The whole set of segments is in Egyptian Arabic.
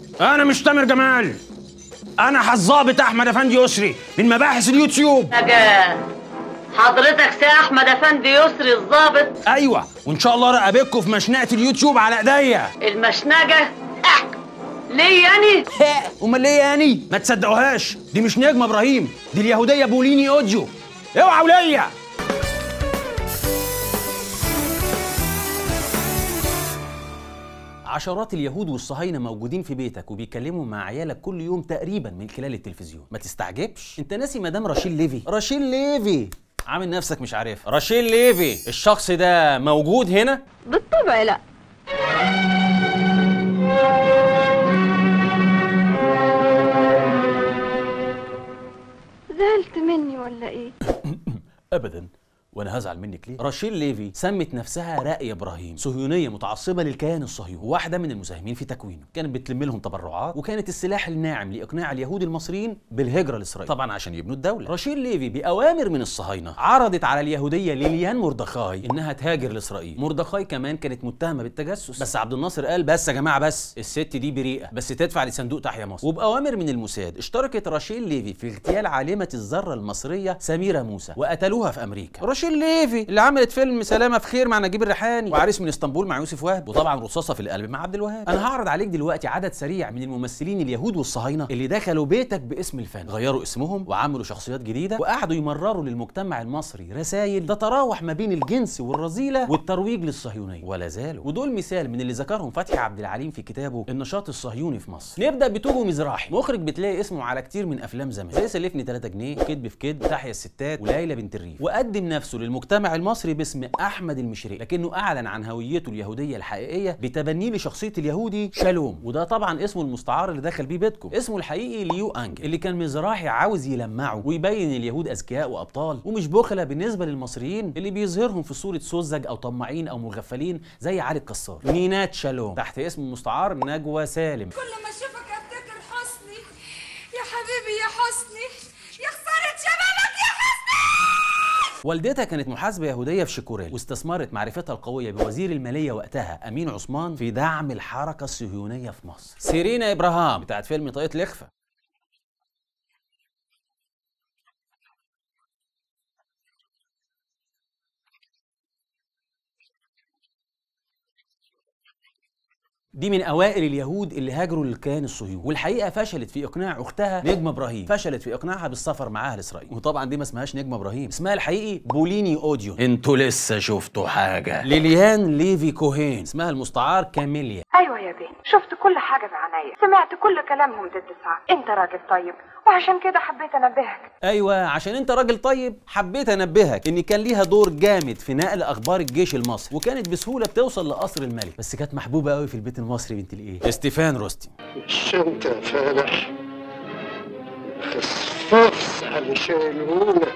انا مش تامر جمال انا حظابط احمد افندي يسري من مباحث اليوتيوب حاجة حضرتك سي احمد افندي يسري الظابط ايوه وان شاء الله راقبكم في مشنقه اليوتيوب على ايديا المشنجة أه. ليه يعني امال ليه يعني ما تصدقوهاش دي مش نجمه ابراهيم دي اليهوديه بوليني اوديو اوعى وليا عشرات اليهود والصهاينة موجودين في بيتك وبيتكلموا مع عيالك كل يوم تقريبا من خلال التلفزيون ما تستعجبش انت ناسي مدام راشيل ليفي راشيل ليفي عامل نفسك مش عارف راشيل ليفي الشخص ده موجود هنا بالطبع لا زعلت مني ولا ايه ابدا وانا هزعل منك ليه راشيل ليفي سمت نفسها رائي ابراهيم صهيونيه متعصبه للكيان الصهيوني واحده من المساهمين في تكوينه كانت بتلم لهم تبرعات وكانت السلاح الناعم لاقناع اليهود المصريين بالهجره لاسرائيل طبعا عشان يبنوا الدوله راشيل ليفي باوامر من الصهاينه عرضت على اليهوديه ليليان مردخاي انها تهاجر لاسرائيل مردخاي كمان كانت متهمه بالتجسس بس عبد الناصر قال بس يا جماعه بس الست دي بريئه بس تدفع لصندوق تحيا مصر وباوامر من الموساد اشتركت راشيل ليفي في اغتيال عالمه الذره المصريه سميره موسى وقتلوها في امريكا راشيل ليفي اللي عملت فيلم سلامه في خير مع نجيب الريحاني وعريس من اسطنبول مع يوسف وهب وطبعا رصاصه في القلب مع عبد الوهاب انا هعرض عليك دلوقتي عدد سريع من الممثلين اليهود والصهاينه اللي دخلوا بيتك باسم الفن غيروا اسمهم وعملوا شخصيات جديده وقعدوا يمرروا للمجتمع المصري رسائل تتراوح ما بين الجنس والرذيله والترويج للصهيونيه ولا زالوا ودول مثال من اللي ذكرهم فتحي عبد العليم في كتابه النشاط الصهيوني في مصر نبدا بتوجو مزراحي مخرج بتلاقي اسمه على كتير من افلام زمان زي سلفني 3 جنيه وكدب في كدب تحيا الستات وليلى بنت الريف وقدم نفسه للمجتمع المصري باسم احمد المشري لكنه اعلن عن هويته اليهوديه الحقيقيه بتبنيه لشخصيه اليهودي شالوم وده طبعا اسمه المستعار اللي دخل بيه بيتكم اسمه الحقيقي ليو انج اللي كان مزراحي عاوز يلمعه ويبين اليهود اذكياء وابطال ومش بخله بالنسبه للمصريين اللي بيظهرهم في صوره سذج او طماعين او مغفلين زي علي الكسار نينات شالوم تحت اسم المستعار نجوى سالم كل ما اشوفك افتكر حسني يا حبيبي يا حسني يا خسارة شبابك يا حسني والدتها كانت محاسبة يهودية في شيكوريل واستثمرت معرفتها القوية بوزير المالية وقتها أمين عثمان في دعم الحركة الصهيونية في مصر سيرينا إبراهام بتاعت فيلم طاقية الإخفاء دي من اوائل اليهود اللي هاجروا للكيان الصهيوني والحقيقه فشلت في اقناع اختها نجمه ابراهيم فشلت في اقناعها بالسفر معاها لاسرائيل وطبعا دي ما اسمهاش نجمه ابراهيم اسمها الحقيقي بوليني اوديو انتوا لسه شفتوا حاجه ليليان ليفي كوهين اسمها المستعار كاميليا ايوه يا بيه شفت كل حاجه بعينيا سمعت كل كلامهم ضد سعد انت راجل طيب وعشان كده حبيت انبهك ايوه عشان انت راجل طيب حبيت انبهك ان كان ليها دور جامد في نقل اخبار الجيش المصري وكانت بسهوله بتوصل لقصر الملك بس كانت محبوبه قوي في البيت المصري بنت الايه ستيفان روستي مش انت يا فالح خصفص على شايلهولك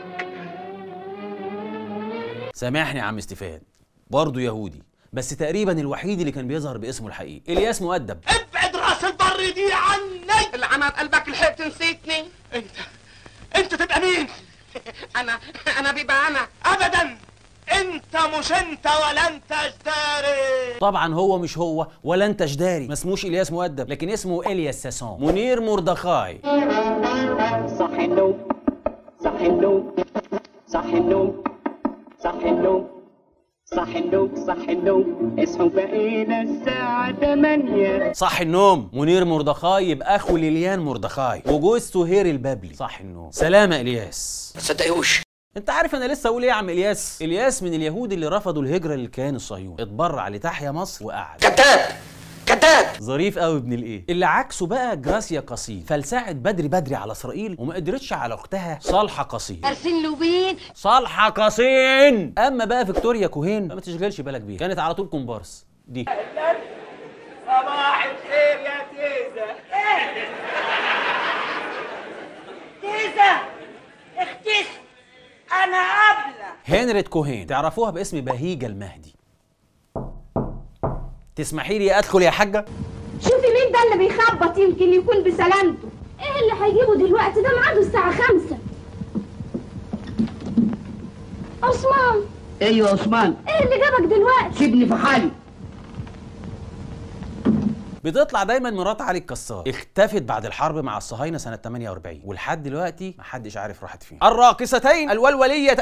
سامحني يا عم ستيفان برضه يهودي بس تقريبا الوحيد اللي كان بيظهر باسمه الحقيقي الياس مؤدب ابعد راس البر دي عني اللي عمل قلبك لحقت نسيتني انت انت تبقى مين انا انا بيبقى انا ابدا انت مش انت ولا انت اشتري طبعا هو مش هو ولا انت جداري ما اسموش الياس مؤدب لكن اسمه الياس ساسون منير مردخاي صحي النوم صحي النوم صحي النوم صحي النوم صحي النوم صحي النوم اصحوا بقينا الساعة 8 صح النوم منير مردخاي يبقى اخو ليليان مردخاي وجوز سهير البابلي صح النوم سلامة الياس ما تصدقوش انت عارف انا لسه اقول ايه يا عم الياس الياس من اليهود اللي رفضوا الهجره للكيان الصهيوني اتبرع لتحيا مصر وقعد كذاب كذاب ظريف قوي ابن الايه اللي عكسه بقى جراسيا قصيد فلسعت بدري بدري على اسرائيل وما قدرتش على اختها صالحه قصيد ارسل له بين صالحه قصين اما بقى فيكتوريا كوهين فما تشغلش بالك بيها كانت على طول كومبارس دي صباح الخير يا تيزا تيزا اختش انا قابله هنريت كوهين تعرفوها باسم بهيجة المهدي تسمحي لي ادخل يا حاجه شوفي مين ده اللي بيخبط يمكن يكون بسلامته ايه اللي هيجيبه دلوقتي ده ميعاده الساعة خمسة عثمان ايوه يا عثمان ايه اللي جابك دلوقتي سيبني في حالي بتطلع دايما مرات علي الكسار اختفت بعد الحرب مع الصهاينه سنه 48 ولحد دلوقتي محدش عارف راحت فين الراقصتين الولوليه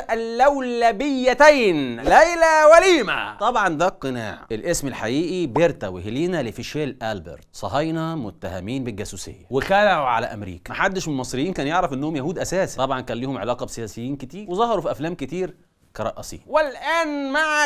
اللولبيتين ليلى وليمه طبعا ده القناع الاسم الحقيقي بيرتا وهيلينا ليفيشيل البرت صهاينه متهمين بالجاسوسيه وخلعوا على امريكا محدش من المصريين كان يعرف انهم يهود اساسا طبعا كان ليهم علاقه بسياسيين كتير وظهروا في افلام كتير كرقاصين والان مع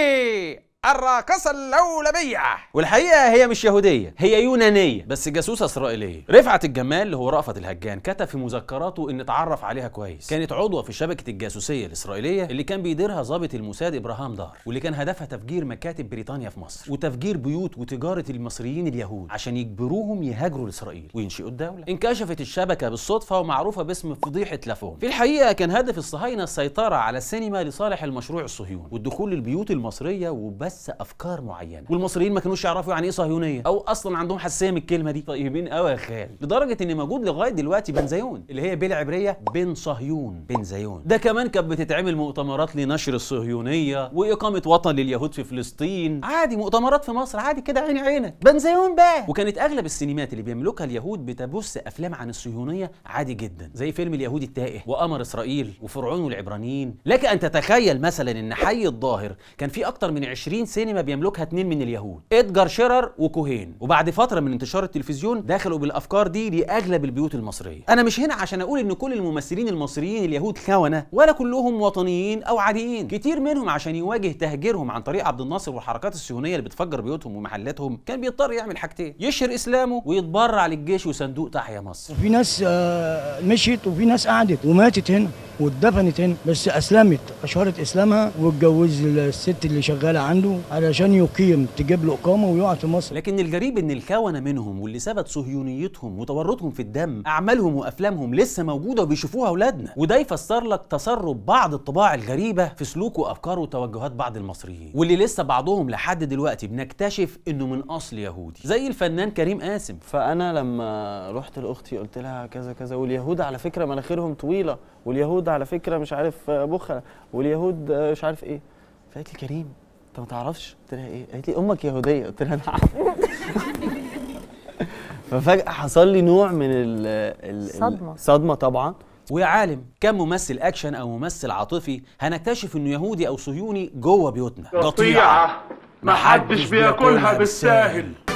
كيتي الراقصة اللولبية والحقيقة هي مش يهودية هي يونانية بس جاسوسة إسرائيلية رفعت الجمال اللي هو رأفت الهجان كتب في مذكراته إن اتعرف عليها كويس كانت عضوة في شبكة الجاسوسية الإسرائيلية اللي كان بيديرها ضابط الموساد إبراهام دار واللي كان هدفها تفجير مكاتب بريطانيا في مصر وتفجير بيوت وتجارة المصريين اليهود عشان يجبروهم يهاجروا لإسرائيل وينشئوا الدولة انكشفت الشبكة بالصدفة ومعروفة باسم فضيحة لافون في الحقيقة كان هدف الصهاينة السيطرة على السينما لصالح المشروع الصهيوني والدخول للبيوت المصرية وبس افكار معينه والمصريين ما كانوش يعرفوا يعني ايه صهيونيه او اصلا عندهم حساسيه من الكلمه دي طيبين قوي يا خال لدرجه ان موجود لغايه دلوقتي بنزيون اللي هي بالعبريه بن صهيون بنزيون ده كمان كانت بتتعمل مؤتمرات لنشر الصهيونيه واقامه وطن لليهود في فلسطين عادي مؤتمرات في مصر عادي كده عيني عينك بنزيون بقى وكانت اغلب السينمات اللي بيملكها اليهود بتبث افلام عن الصهيونيه عادي جدا زي فيلم اليهودي التائه وقمر اسرائيل وفرعون والعبرانيين لك ان تتخيل مثلا ان حي الظاهر كان فيه اكتر من 20 سينما بيملكها اتنين من اليهود ادجار شيرر وكوهين وبعد فتره من انتشار التلفزيون دخلوا بالافكار دي لاغلب البيوت المصريه انا مش هنا عشان اقول ان كل الممثلين المصريين اليهود خونه ولا كلهم وطنيين او عاديين كتير منهم عشان يواجه تهجيرهم عن طريق عبد الناصر والحركات الصهيونيه اللي بتفجر بيوتهم ومحلاتهم كان بيضطر يعمل حاجتين يشهر اسلامه ويتبرع للجيش وصندوق تحيا مصر في ناس آه، مشيت وفي ناس قعدت وماتت هنا واتدفنت هنا بس اسلمت اشهرت اسلامها واتجوز الست اللي شغاله عنده علشان يقيم تجيب له اقامه ويقعد في مصر لكن الغريب ان الكونة منهم واللي ثبت صهيونيتهم وتورطهم في الدم اعمالهم وافلامهم لسه موجوده وبيشوفوها اولادنا وده يفسر لك تسرب بعض الطباع الغريبه في سلوك وافكار وتوجهات بعض المصريين واللي لسه بعضهم لحد دلوقتي بنكتشف انه من اصل يهودي زي الفنان كريم قاسم فانا لما رحت لاختي قلت لها كذا كذا واليهود على فكره مناخيرهم طويله واليهود على فكره مش عارف بخله واليهود مش عارف ايه فقالت لي كريم انت ما تعرفش قلت لها ايه قالت لي امك يهوديه قلت لها نعم ففجاه حصل لي نوع من ال ال صدمة. صدمه طبعا ويا عالم كم ممثل اكشن او ممثل عاطفي هنكتشف انه يهودي او صهيوني جوه بيوتنا قطيعة محدش بياكلها بالساهل